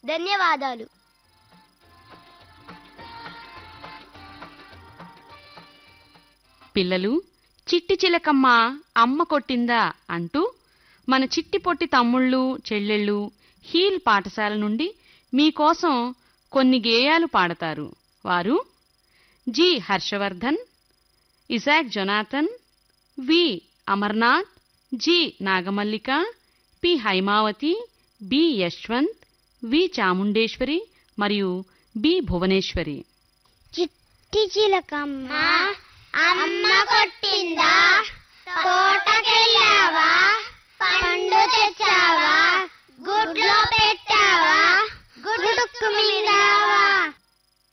ధన్యవాదాలు పిల్లలు చిట్టి చిలకమ్మ అమ్మ కొట్టిందా అంటూ మన చిట్టి పొట్టి తమ్ముళ్ళు చెల్లెళ్ళు హీల్ పాఠశాల నుండి మీకోసం కొన్ని గేయాలు పాడతారు వారు G Harshavardhan Isaac Jonathan V Amarnath G Nagamallika P Haimavathi B Yashwanth V Chamundeswari మరియు బి భువనేశ్వరి చిట్టి చిలకమ్మ అమ్మ కొట్టిందా తోటకెళ్ళావా పండు తెచ్చావా గుడ్లో పెట్టావా గుడ్డుకు మింగావా